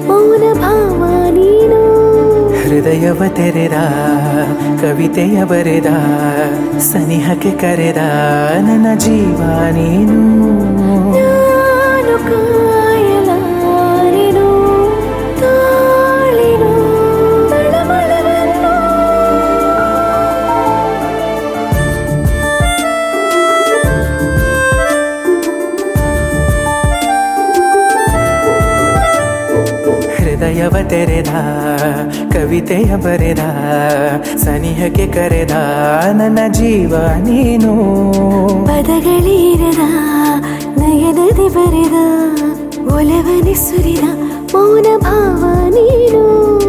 ಮೌನ ಭಾವ ನೀನು ಹೃದಯವ ತೆರೆದ ಕವಿತೆಯ ಬರೆದ ಸನಿಹಕ್ಕೆ ಕರೆದ ನನ್ನ ಜೀವ ನೀನು ನಾನು ಕಾಯಲಾರೆನು ತಾಳಿನು ತಳಮಳವನ್ನು ಹೃದಯವ ತೆರೆದ ಕವಿತೆಯ ಬರೆದ ಸನಿಹಕ್ಕೆ ಕರೆದ ನನ್ನ ಜೀವ ನೀನು ಪದಗಳಿರದ ನಯನದಿ ಬರೆದ ಒಲವನೆ ಸುರಿದ ಮೌನ ಭಾವ ನೀನು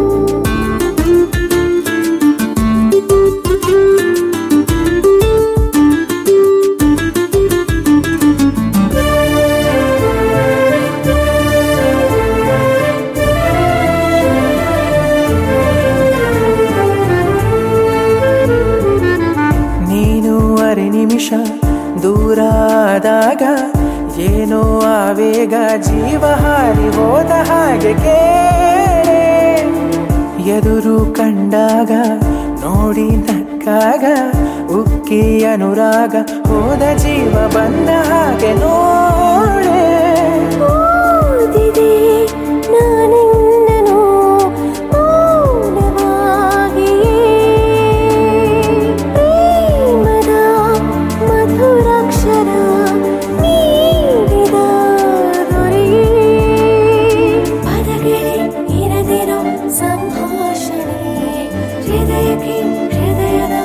ನೀನು ಅರೆ ನಿಮಿಷ ದೂರ ಆದಾಗ ಏನೋ ಆವೇಗ ಜೀವ ಹಾರಿ ಹೋದ ಹಾಗೆ ಕೇಳೆ ಎದುರು ಕಂಡಾಗ ನೋಡಿ ನಕ್ಕಾಗ ಉಕ್ಕಿ ಅನುರಾಗ ಹೋದ ಜೀವ ಬಂದ ಹಾಗೆ ನೋಡೆ ಓದಿದೆ ನಾನೆನ್ನನು ಮೌನವಾಗಿಯೇ ಪ್ರೇಮದ ಮಧುರಾಕ್ಷರ ನೀಡಿದ ದೊರೆಯೇ ಪದಗಳೇ ಇರದಿರೋ ಸಂಭಾಷಣೆ ಹೃದಯಕ್ಕೆ ಹೃದಯದ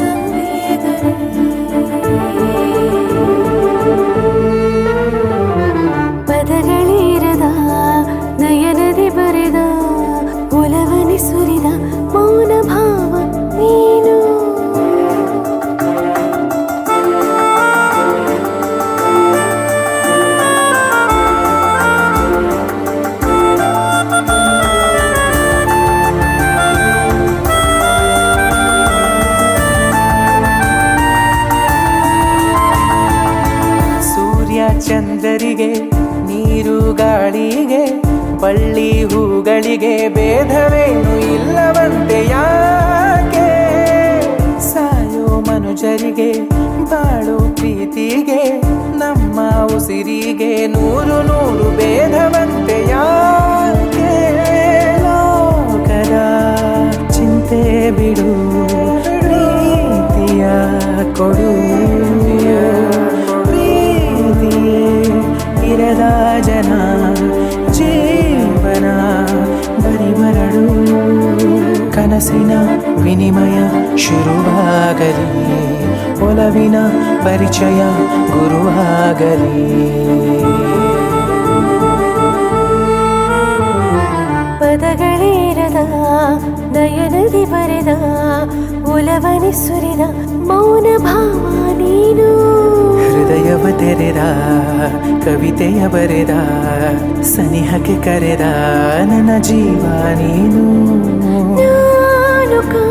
ಸಂವೇದನೆ ಪದಗಳಿರದ ನಯನದಿ ಬರೆದ ಒಲವನೆ ಸುರಿದ ಮೌನ ಭಾವ ನೀನು ಸೂರ್ಯ ಚಂದರಿಗೆ ನೀರು ಗಾಳಿಗೆ ಬಳ್ಳಿ ಹೂಗಳಿಗೆ ಭೇದವೇನು ಇಲ್ಲವಂತೆ ಯಾಕೆ ಸಾಯೋ ಮನುಜರಿಗೆ ಬಾಳು ಪ್ರೀತಿಗೆ ನಮ್ಮ ಉಸಿರಿಗೆ ನೂರು ನೂರು ಭೇದವಂತೆ ಯಾಕೆ ಲೋಕದ ಚಿಂತೆ ಬಿಡು ಪ್ರೀತಿಯ ಕೊಡು ಪ್ರೀತಿಯೇ ಇರದ ಜನ ಜೀವನ ಬರಿ ಮರಳು ಕನಸಿನ ವಿನಿಮಯ ಶುರುವಾಗಲಿ ಒಲವಿನ ಪರಿಚಯ ಗುರುವಾಗಲಿ ಪದಗಳಿರದ ನಯನದಿ ಬರೆದ ಒಲವನೆ ಸುರಿದ ಮೌನ ಭಾವ ನೀನು ಹೃದಯವ ತೆರೆದ ಕವಿತೆಯ ಬರೆದ ಸನಿಹಕ್ಕೆ ಕರೆದ ನನ್ನ ಜೀವ ನೀನು ನಾನು ಕಾ